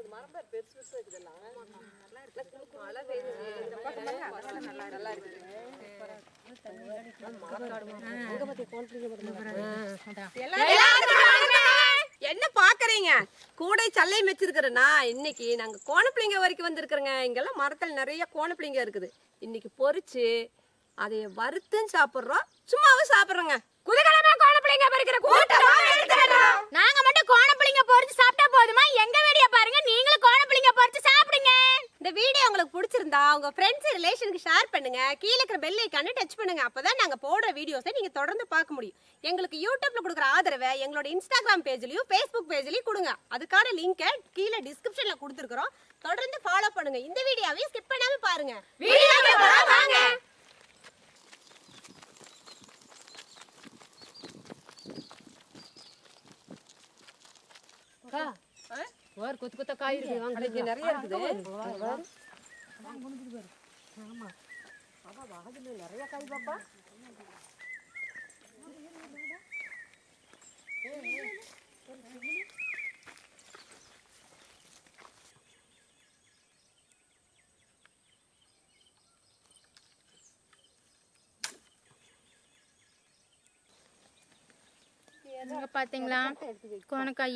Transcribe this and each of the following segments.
இருக்குது மரம் பேர் பெருசு பெருசா இருக்குதெல்லாம் மழை பெய்யுது இந்த பக்கம் பாருங்க, அதெல்லாம் நல்லா நல்லா இருக்குது என்ன பாக்குறீங்க கூடை சல்லையும் வச்சிருக்கிறேன்னா இன்னைக்கு நாங்க கோணப்பிள்ளைங்க வரைக்கும் வந்திருக்கிறோங்க இங்கெல்லாம் மரத்துல நிறைய கோணப்பிள்ளைங்க இருக்குது இன்னைக்கு பொரிச்சு அதை வறுத்தும் சாப்பிடுறோம் சும்மாவும் சாப்பிடுறோங்க குதகலமா கோணப்பிள்ளைங்க பறிக்கிற கூட்டமா நாங்க மட்டும் கோணப்பிள்ளைங்க பொரிச்சு சாப்பிட்டா போதுமா எங்க வீடியோ பாருங்க நீங்களும் கோணப்பிள்ளைங்க பொரிச்சு சாப்பிடுங்க இந்த வீடியோ உங்களுக்கு பிடிச்சிருந்தா உங்க ஃப்ரெண்ட்ஸ் ரிலேஷனுக்கு ஷேர் பண்ணுங்க கீழே இருக்கிற பெல் ஐக்கான டச் பண்ணுங்க அப்பதான் நாங்க போடுற வீடியோஸை நீங்க தொடர்ந்து பார்க்க முடியும் எங்களுக்கு யூடியூப்ல கொடுக்குற ஆதரவை எங்களோட இன்ஸ்டாகிராம் பேஜ்லயும் ஃபேஸ்புக் பேஜ்லயும் கொடுங்க அதுக்கான லிங்கை கீழே டிஸ்கிரிப்ஷன்ல கொடுத்துருக்கோம் தொடர்ந்து ஃபாலோ பண்ணுங்க இந்த வீடியோவை ஸ்கிப் பண்ணாம பாருங்க வீடியோக்கு போலாம் வாங்க ஒரு கொத்து கொத்த காய் இருக்கு வாங்க இங்க நிறைய இருக்குது இங்க பாத்தீங்களா கோணக்காய்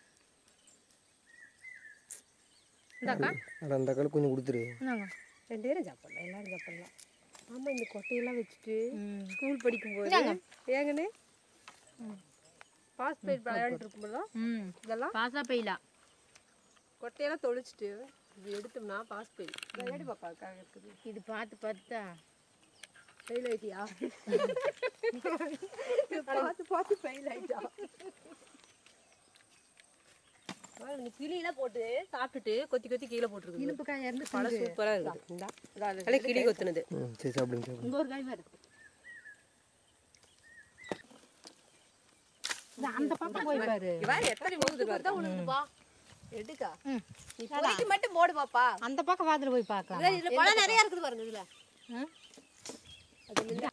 இந்தாக்கா அட அந்த கால் கொஞ்சம் கொடுத்துரு இந்தாங்க ரெண்டு பேரும் சாப்பிடலாம் எல்லாரும் சாப்பிடலாம் ஆமா இந்த கொட்டையெல்லாம் வச்சுட்டு ம். ஸ்கூல் படிக்கும்போது இந்தாங்க. ஏங்கன்னு பாஸ்பேட் விளையாண்டு இருக்கும்போதுலாம் ம் இதெல்லாம் பாசா பெயிலா கொட்டையெல்லாம் தொளிச்சிட்டு இது எடுத்தோம்னா பாஸ்பேட் விளையாடி பாப்பாக்காக இருக்குது இது பார்த்து பார்த்தா ஃபெயில் ஆயிட்டியா பார்த்து பார்த்து ஃபெயில் ஆயிட்டா நீ கிளியெல்லாம் போட்டு சாப்பிட்டுட்டு கொத்தி கொத்தி கீழே போட்டுருக்கு இனிப்பு காயா இருந்து பழம் சூப்பரா இருக்குது இந்தா நல்லா கிளி கொத்துனது ம் சரி சாப்பிடுங்க சாப்பிடுங்க இங்க ஒரு காய் வருது இந்த அந்த பக்கம் போய் பாரு இவன் எத்தனை போகுது பாரு எடுக்கா ம். நீ பொறிக்கு மட்டும் போடு பாப்பா அந்த பக்கம் வாதில் போய் பார்க்கலாம் இதுல இதுல பழம் நிறைய இருக்குது பாருங்க இதுல ம். அது இந்த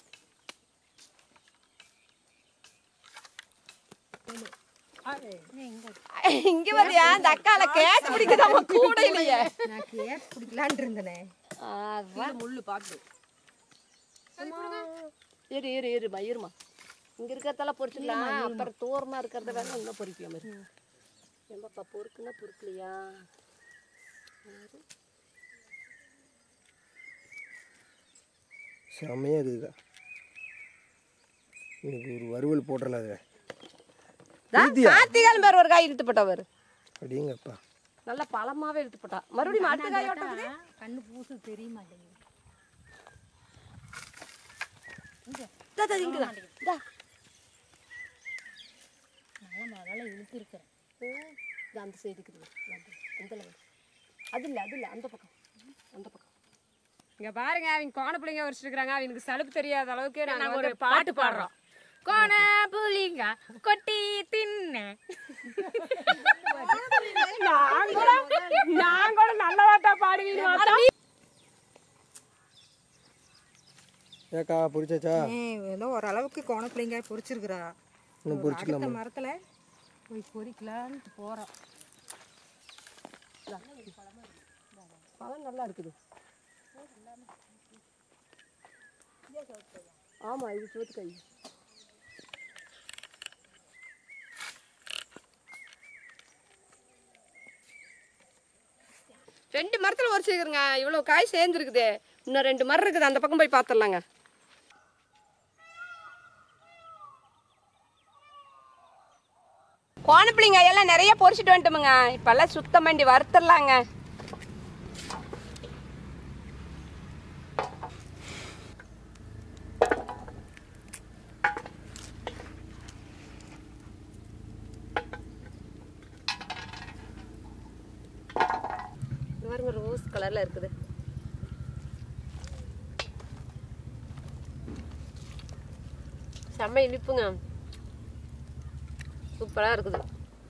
இங்க வரியா அந்த அக்கால கேட்ச் பிடிக்குதாமா கூட இல்லையே நான் கேஸ் பிடிக்கலான் இருந்தேனே முள்ளு பாத்து இரு இரு இரு இருமா இங்க இருக்கிறதெல்லாம் பொறிச்சிடலாம் அப்புறம் தூரமா இருக்கிறத வேணா இன்னும் பொறிக்க மாதிரி ஏம்பாப்பா பொறுக்குன்னா பொறுக்கலையா செம்மையாக இருக்குதுக்கா எனக்கு ஒரு வறுவல் போடுறல அது கார்த்திகால் பேர் ஒரு காய் இழுத்து போட்டவர் அப்படிங்கப்பா நல்ல பழமாவே இழுத்து போட்டா மறுபடியும் அடுத்த காய் ஓட்டக்குது கண்ணு பூசு தெரிய மாட்டேங்குது இதா, இதா, இங்கதான். இதா. நல்லா முதல்ல இழுத்து இருக்கிறேன் ம், இதா அந்த சைடு இருக்குது இதா அந்த- அந்த level. அது இல்ல அது இல்ல அந்த பக்கம் அந்த பக்கம் இங்க பாருங்க அவங்க கோண பிள்ளைங்க வச்சிருக்காங்க அவங்களுக்கு சலுப்பு தெரியாத அளவுக்கு நாங்க நாங்க ஒரு வந்து பாட்டு பாடுறோம் கோண புலிங்க கொட்டி தின்ன நான் கூட நல்லவாட்டா பாடுவீங்க ஏக்கா பொரிச்சாச்சா ஏதோ ஓரளவுக்கு கோணப்பிள்ளைங்க பொரிச்சிருக்கிறா இன்னும் பொரிச்சிக்கலாமா அடுத்த மரத்துல போய் பொரிக்கலான்ட்டு போறோம் பழம் நல்லா இருக்குது ஆமா இது சோத்து காய் ரெண்டு மரத்துல ஒரு சேர்க்குறங்க இவ்வளவு காய் சேர்ந்துருக்குது இன்னும் ரெண்டு மரம் இருக்குது அந்த பக்கம் போய் பார்த்துடலாங்க கோணப்பிள்ளைங்க எல்லாம் நிறைய பொரிச்சிட்டு வந்துட்டோமுங்க இப்பெல்லாம் சுத்தம் பண்ணி வறுத்துடலாங்க இது பாருங்க ரோஸ் கலர்ல இருக்குது செம்ம இனிப்புங்க சூப்பரா இருக்குது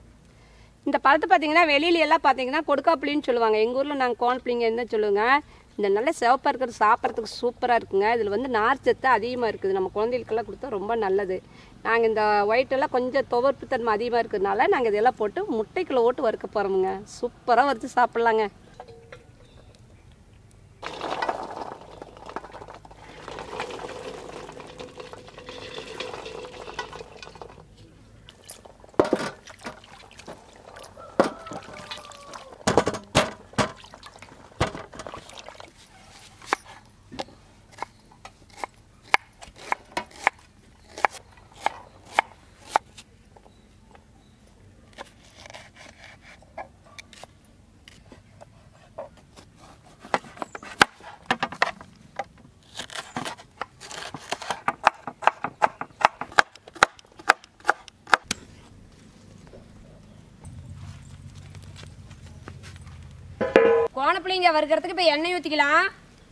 இந்த பழத்தை பார்த்தீங்கன்னா வெளியில எல்லாம் பார்த்தீங்கன்னா கொடுக்காப்புளின்னு சொல்லுவாங்க எங்கள் ஊரில் நாங்கள் கோணப்பிள்ளைங்கன்னு தான் சொல்லுவாங்க இந்த நல்ல சிவப்பாக இருக்கிறது சாப்பிட்றதுக்கு சூப்பராக இருக்குங்க இதில் வந்து நார் சத்து அதிகமாக இருக்குது நம்ம குழந்தைகளுக்கெல்லாம் கொடுத்தா ரொம்ப நல்லது நாங்கள் இந்த ஒயிட்டெல்லாம் கொஞ்சம் துவர்ப்பு தன்மை அதிகமாக இருக்கிறதுனால நாங்கள் இதெல்லாம் போட்டு முட்டைக்குள்ளே ஓட்டு வறுக்க போகிறோமுங்க சூப்பராக வறுத்து சாப்பிட்லாங்க கோணப்பிள்ளைங்க வறுக்கிறதுக்கு இப்போ எண்ணெய் ஊற்றிக்கலாம்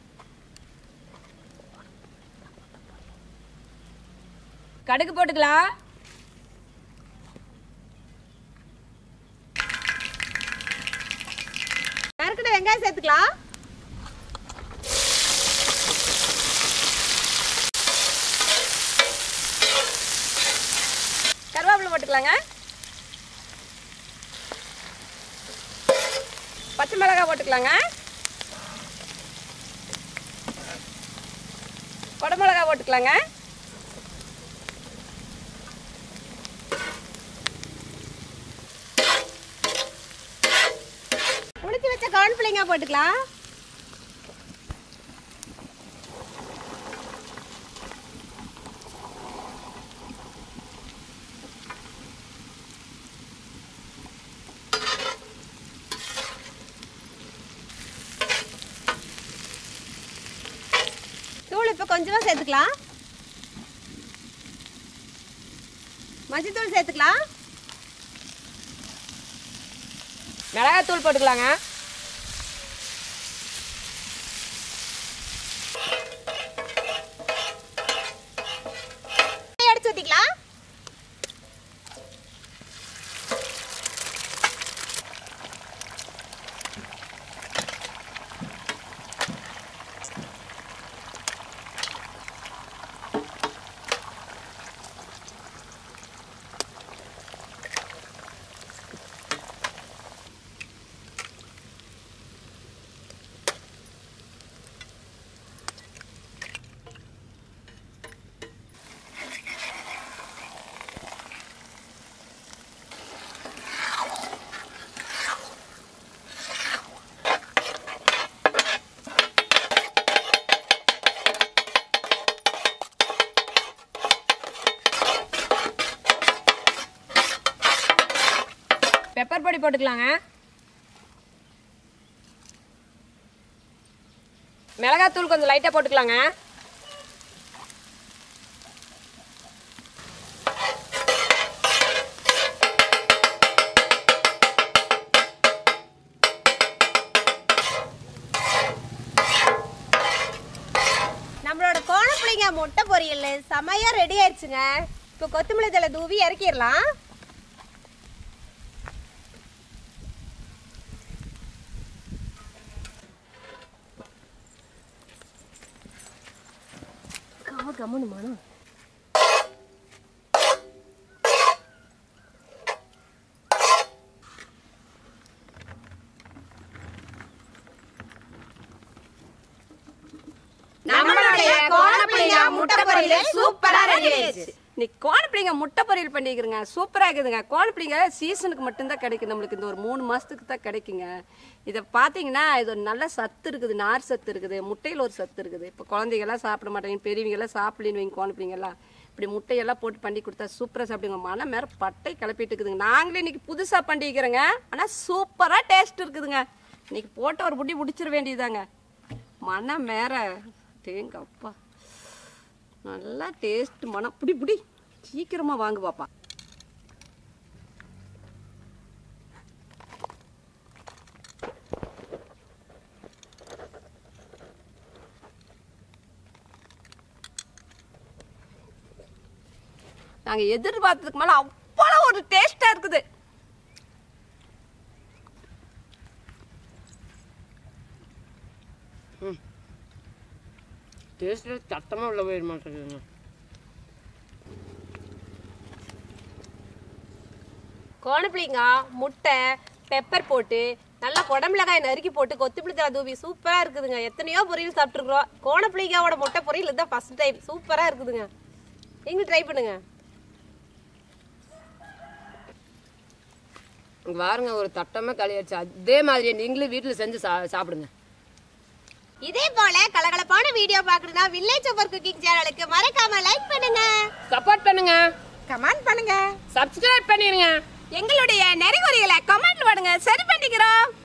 கடுகு போட்டுக்கலாம் நறுக்கிட்ட வெங்காயம் சேர்த்துக்கலாம் கருவேப்பிலை போட்டுக்கலாங்க பச்சை மிளகாய் போட்டுக்கலாங்க குடமிளகாய் போட்டுக்கலாங்க புளிச்சு வச்ச கார்ன்ஃபிளிங்கா போட்டுக்கலாம் தூள் இப்போ கொஞ்சமா சேர்த்துக்கலாம் மஞ்சத்தூள் சேர்த்துக்கலாம் மிளகாய் தூள் போட்டுக்கலாங்க அடிச்சு ஊத்திக்கலாம் பெப்பர் பொடி போட்டுக்கலாங்க மிளகாய் தூள் கொஞ்சம் லைட்டாக போட்டுக்கலாங்க நம்மளோட கோணப்புளிங்க முட்டை பொரியல் செமையா ரெடி ஆயிடுச்சுங்க இப்போ கொத்தமல்லி தழை தூவி இறக்கிடலாம் நம்மளுடைய கோணப்புளிங்க முட்டை பொரியல் சூப்பரா ரெடி ஆயிடுச்சு இன்னைக்கு கோணப்பிள்ளைங்க முட்டை பொரியல் பண்ணிக்கிறேங்க சூப்பராக இருக்குதுங்க கோணப்பிள்ளைங்க சீசனுக்கு மட்டும்தான் கிடைக்கும் நம்மளுக்கு இந்த ஒரு மூணு மாதத்துக்கு தான் கிடைக்குங்க இதை பார்த்தீங்கன்னா இது ஒரு நல்ல சத்து இருக்குது நார் சத்து இருக்குது முட்டையில் ஒரு சத்து இருக்குது இப்போ குழந்தைங்கெல்லாம் சாப்பிட மாட்டாங்க பெரியவங்கெல்லாம் சாப்பிடலின்னு வைங்க கோணப்பிள்ளைங்கெல்லாம் இப்படி முட்டையெல்லாம் போட்டு பண்ணி கொடுத்தா சூப்பராக சாப்பிடுங்க மனம் மேலே பட்டை கிளப்பிட்டு இருக்குதுங்க நாங்களே இன்னைக்கு புதுசாக பண்ணிக்கிறோங்க ஆனால் சூப்பராக டேஸ்ட் இருக்குதுங்க இன்னைக்கு போட்டு ஒரு புடி பிடிச்சிட வேண்டியதாங்க மனம் மேற தேங்கப்பா நல்லா டேஸ்ட் மனம் புடி புடி சீக்கிரமா வாங்கு பாப்பா நாங்க எதிர்பார்த்ததுக்கு மேல அவ்வளவு ஒரு டேஸ்டா இருக்குது ம். டேஸ்ட்ல சத்தமா உள்ள போயிட மாட்டேங்குதுங்க கோணப்பிள்ளைங்காய் முட்டை பெப்பர் போட்டு நல்லா குடமிளகாய் நறுக்கி போட்டு கொத்தமல்லி தழை தூவி சூப்பரா இருக்குதுங்க எத்தனையோ பொரியல் சாப்பிட்டுருக்குறோம் கோணப்பிள்ளைங்காவோட முட்டை பொரியல் இதுதான் ஃபர்ஸ்ட் டைம் சூப்பரா இருக்குதுங்க நீங்களும் ட்ரை பண்ணுங்க இங்க பாருங்க ஒரு தட்டமே களியாச்சு அதே மாதிரியே நீங்களும் வீட்டில் செஞ்சு சா சாப்பிடுங்க இதே போல கலகலப்பான வீடியோ பார்க்கணும்னா வில்லேஜ் சூப்பர் குக்கிங் சேனலுக்கு மறக்காம லைக் பண்ணுங்க சப்போர்ட் பண்ணுங்க கமெண்ட் பண்ணுங்க சப்ஸ்கிரைப் பண்ணிருங்க எங்களுடைய நெறிமுறைகளை கமெண்ட் பண்ணுங்க சரி பண்ணிக்கிறோம்